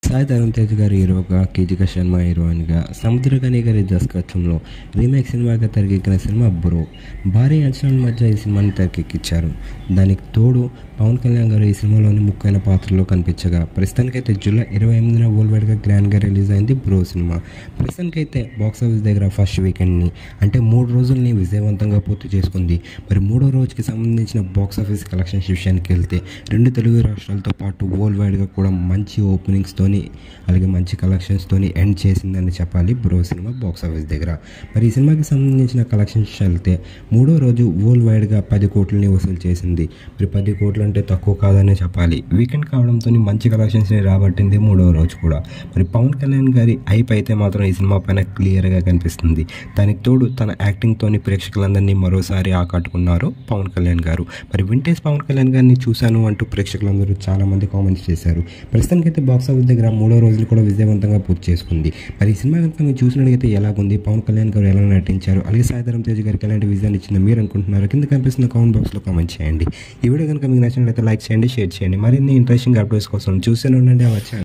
సాయి తరుణ్ తేజ్ గారి హీరోగా కీతిక శర్మ హీరోయిన్గా సముద్రకని గారి దర్శకత్వంలో రీమేక్ సినిమాగా తెరకెక్కిన సినిమా బ్రో భారీ అంచనాల మధ్య ఈ సినిమాని తెరకెక్కించారు దానికి తోడు పవన్ కళ్యాణ్ గారు ఈ సినిమాలోని ముఖ్యమైన పాత్రలో కనిపించగా ప్రస్తుతానికైతే జూలై ఇరవై ఎనిమిదిన వరల్డ్ గా గ్రాండ్గా రిలీజ్ అయింది బ్రో సినిమా ప్రస్తుతానికైతే బాక్స్ ఆఫీస్ దగ్గర ఫస్ట్ వీకెండ్ని అంటే మూడు రోజుల్ని విజయవంతంగా పూర్తి చేసుకుంది మరి మూడో రోజుకి సంబంధించిన బాక్స్ ఆఫీస్ కలెక్షన్స్ విషయానికి వెళ్తే రెండు తెలుగు రాష్ట్రాలతో పాటు వరల్డ్ వైడ్గా కూడా మంచి ఓపెనింగ్స్తోని అలాగే మంచి కలెక్షన్స్తోని ఎండ్ చేసిందని చెప్పాలి బ్రో సినిమా బాక్స్ ఆఫీస్ దగ్గర మరి ఈ సినిమాకి సంబంధించిన కలెక్షన్స్ వెళ్తే మూడో రోజు వరల్డ్ వైడ్గా పది కోట్లని వసూలు చేసింది మరి పది కోట్లు అంటే తక్కువ కాదనే చెప్పాలి వీకెండ్ కావడంతో మంచి కలెక్షన్స్ని రాబట్టింది మూడో రోజు కూడా మరి పవన్ కళ్యాణ్ గారి ఐప్ అయితే మాత్రం ఈ సినిమా పైన క్లియర్గా కనిపిస్తుంది దానికి తోడు తన యాక్టింగ్తోని ప్రేక్షకులందరినీ మరోసారి ఆకట్టుకున్నారు పవన్ కళ్యాణ్ గారు మరి వింటేజ్ పవన్ కళ్యాణ్ గారిని చూశాను అంటూ ప్రేక్షకులందరూ చాలా మంది కామెంట్స్ చేశారు ప్రస్తుతానికైతే బాక్స్ ఆఫీస్ దగ్గర మూడో రోజులు కూడా విజయవంతంగా పూర్తి చేసుకుంది మరి ఈ సినిమా కనుక మీరు చూసినట్లయితే ఎలాగుంది పవన్ కళ్యాణ్ గారు ఎలా నటించారు అలాగే సాయిధరం తేజ్ గారికి ఎలాంటి విజయాన్ని ఇచ్చిందో మీరు అనుకుంటున్నారు కింద కనిపిస్తున్న కామెంట్ బాక్స్లో కామెంట్ చేయండి ఈ వీడియో కనుక మీకు నచ్చినట్లయితే లైక్ చేయండి షేర్ చేయండి మరిన్ని ఇంట్రెస్టింగ్ అప్డేట్స్ కోసం చూస్తూనే ఉండండి ఆ ఛానల్